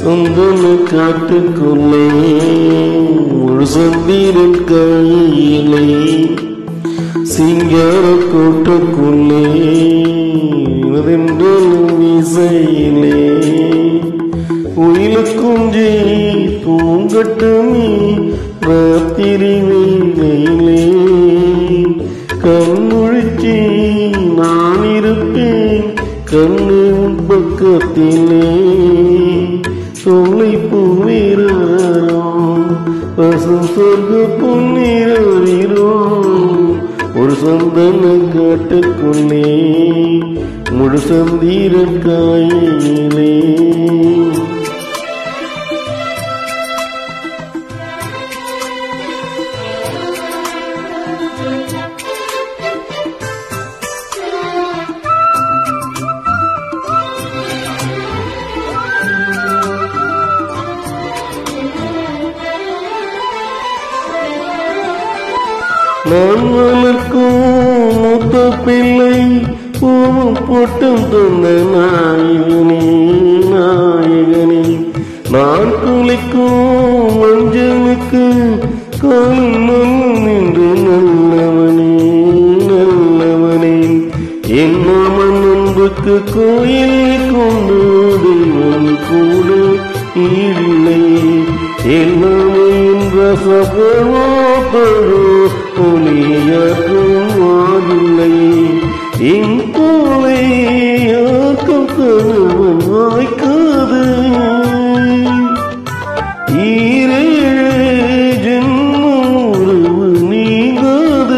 சொந்தன காட்டுக்குள்ளே முழு சந்திரன் கையிலே சிங்கார கோட்டுக்குள்ளே இரண்டலும் விசையிலே உயிலுக்குஞ்சே தூங்கட்டுமே ராத்திரி வேளையிலே கண்முழிச்சி நான் இருப்பேன் கண்ணு உன் பக்கத்திலே சொல்லை பூவீரம் பசும் சொர்க்க பொன்னிரோ ஒரு சந்தன காட்டுக்குள்ளே முழு சந்தீர காயிலே நான் வளர்க்கும் மூத்த பிள்ளை பூவும் போட்டும் தந்த நாயகனே நாயகனே நான் குளிக்கும் மஞ்சளுக்கு காலும் நல்ல நின்று நல்லவனே நல்லவனே என் மாமன் அன்புக்கு கோயில் கொண்டு தெய்வம் கூட ஈடில்லை எல்லாமே என்ற சபவோ பழோ ஒளியாக்கும் வாதில்லை என் போலே யாக்கும் கணவன் வாய்க்காது ஈரேழு ஜென்மம் உறவு நீங்காது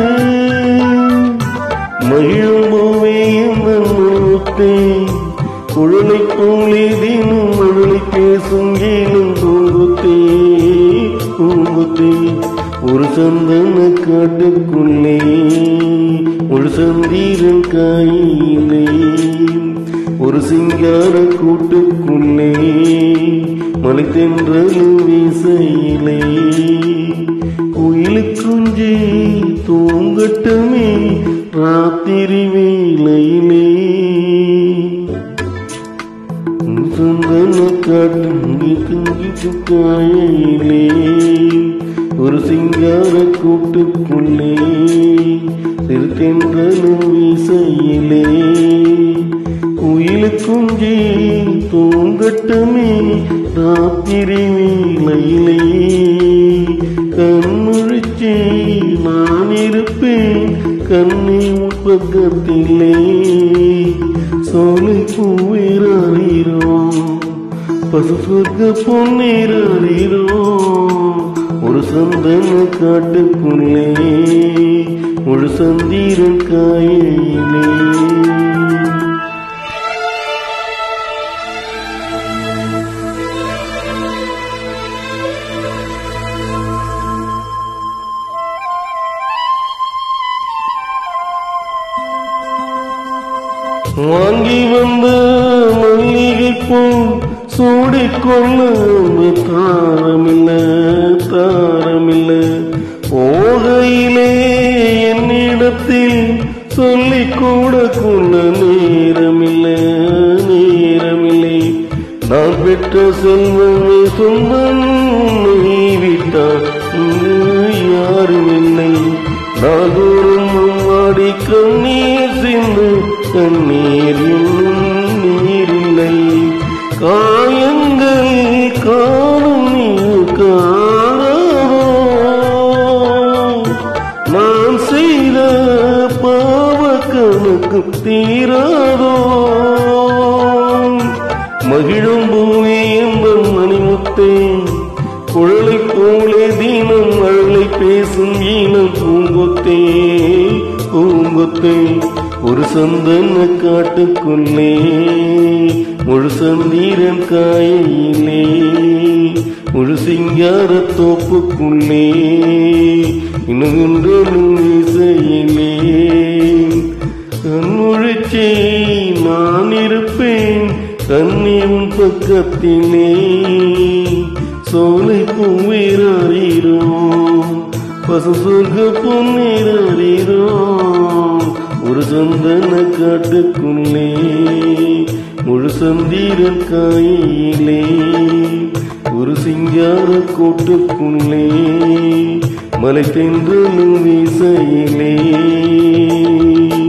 மகிழும்போவே முத்தே குழலை போலே தினம் மழலை பேசும் ஏனும் தூங்குத்தே தூங்குத்தே ஒரு சந்தன காட்டுக்குள்ளே ஒரு சந்தீரன் காயிலே ஒரு சிங்கார கூட்டுக்குள்ளே மலை தென்றலும் வீசையிலே குயிலுக்குஞ்சே தூங்கட்டுமே ராத்திரி வேளையிலே சொந்தன காட்டு காயிலே ஒரு சிங்கார கூட்டுக்குள்ளே சிறுத்தென்றலும் வீசையிலே குயிலுக்குஞ்சே தூங்கட்டுமே ராத்திரி வேளையிலே கண்முழிச்சே நான் இருப்பேன் கண்ணி பக்கத்திலே சோலை பூவிரோ பசு சொர்க்க பொன்னிரோ ஒரு சந்தன காட்டுக்குள்ளே ஒரு சந்தீரன் காயிலே வாங்கி வந்த மல்லிகை பூ சூடிக்கொள்ள தாரமில்ல தாரமில்ல போகையிலே என்னிடத்தில் சொல்லிக் கூட கொள்ள நேரமில்ல நேரமில்லை நான் பெற்ற செல்வமே சொந்தம் உன்னை விட்டால் இங்கு யாரும் இல்லை நாதோறும் வாடி கண்ணீர் சிந்து கண்ணீர் இன்னும் நீரில்லை காயங்கள் காணும் நீ காணாதோ நான் செய்த பாவ கணக்கு தீராதோ மகிழும் பூமி என்பன் மணிமுத்தே குழலை போலே தீனம் அழலை பேசும் ஈனம் பூங்கொத்தே பூங்கொத்தே ஒரு சந்தன காட்டுக்குள்ளே முழு சந்தீரன் காயிலே முழு சிங்கார தோப்புக்குள்ளே இன்னும் இசையிலே கண்முழிச்சே நான் இருப்பேன் கண்ணி உன் பக்கத்திலே சோலை பூவிரோ பசு சொர்க்க பொன்னிரோ ஒரு சந்தன காட்டுக்குள்ளே முழு சந்திரன் காயிலே ஒரு சிங்கார கோட்டுக்குள்ளே மலை தென்றலும் வீசையிலே